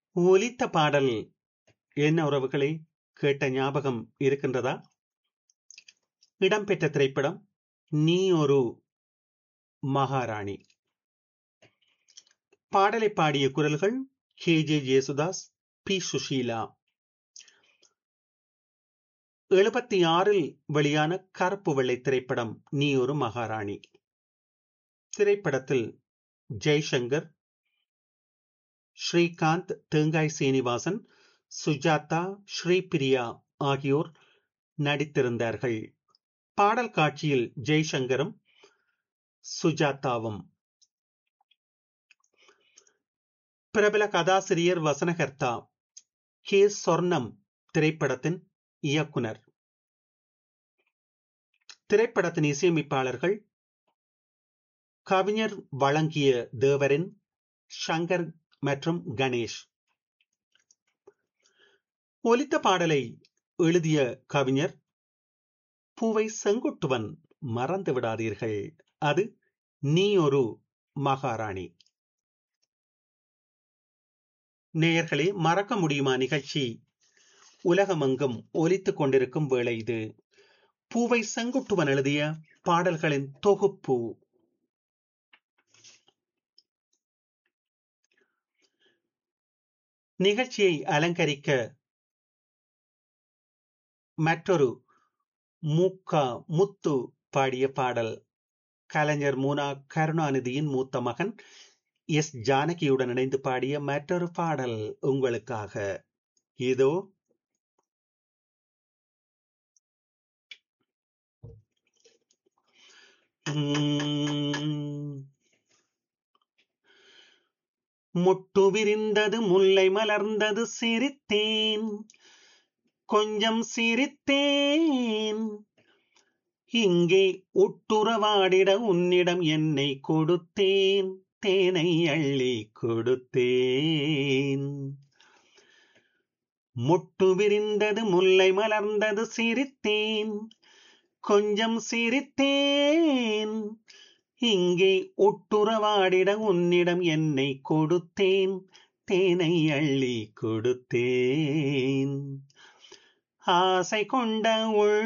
ஒலித்த பாடல் என்ன உறவுகளே கேட்ட ஞாபகம் இருக்கின்றதா இடம்பெற்ற திரைப்படம் நீ ஒரு மகாராணி பாடலை பாடிய குரல்கள் K J Jesudas P Susheela எழுபத்தி ஆறில் வெளியான கருப்பு வெள்ளை திரைப்படம் நீ ஒரு மகாராணி திரைப்படத்தில் ஜெய்சங்கர் ஸ்ரீகாந்த் தேங்காய் சீனிவாசன் சுஜாதா ஸ்ரீபிரியா ஆகியோர் நடித்திருந்தார்கள் பாடல் காட்சியில் ஜெய்சங்கரும் சுஜாதாவும் பிரபல கதாசிரியர் வசனகர்த்தா கே சொர்ணம் திரைப்படத்தின் இயக்குனர் திரைப்படத்தின் இசையமைப்பாளர்கள் கவிஞர் வழங்கிய தேவரின் சங்கர் மற்றும் கணேஷ் ஒலித்த பாடலை எழுதிய கவிஞர் பூவை செங்குட்டுவன் மறந்து விடாதீர்கள் அது நீ ஒரு மகாராணி நேயர்களே மறக்க முடியுமா நிகழ்ச்சி உலகமெங்கும் ஒலித்துக் கொண்டிருக்கும் வேளை இது பூவை செங்குட்டுவன் எழுதிய பாடல்களின் தொகுப்பு நிகழ்ச்சியை அலங்கரிக்க மற்றொரு மூக்கா முத்து பாடிய பாடல் கலைஞர் மூனா கருணாநிதியின் மூத்த மகன் எஸ் ஜானகியுடன் இணைந்து பாடிய மற்றொரு பாடல் உங்களுக்காக இதோ முட்டு விரிந்தது முல்லை மலர்ந்தது சிரித்தேன் கொஞ்சம் சிரித்தேன் இங்கே உட்டுறவாடிட உன்னிடம் என்னை கொடுத்தேன் தேனை அள்ளி கொடுத்தேன் முட்டு விரிந்தது முல்லை மலர்ந்தது சிரித்தேன் கொஞ்சம் சிரித்தேன் இங்கே ஒட்டுறவாடிட உன்னிடம் என்னை கொடுத்தேன் தேனை அள்ளி கொடுத்தேன் ஆசை கொண்ட உள்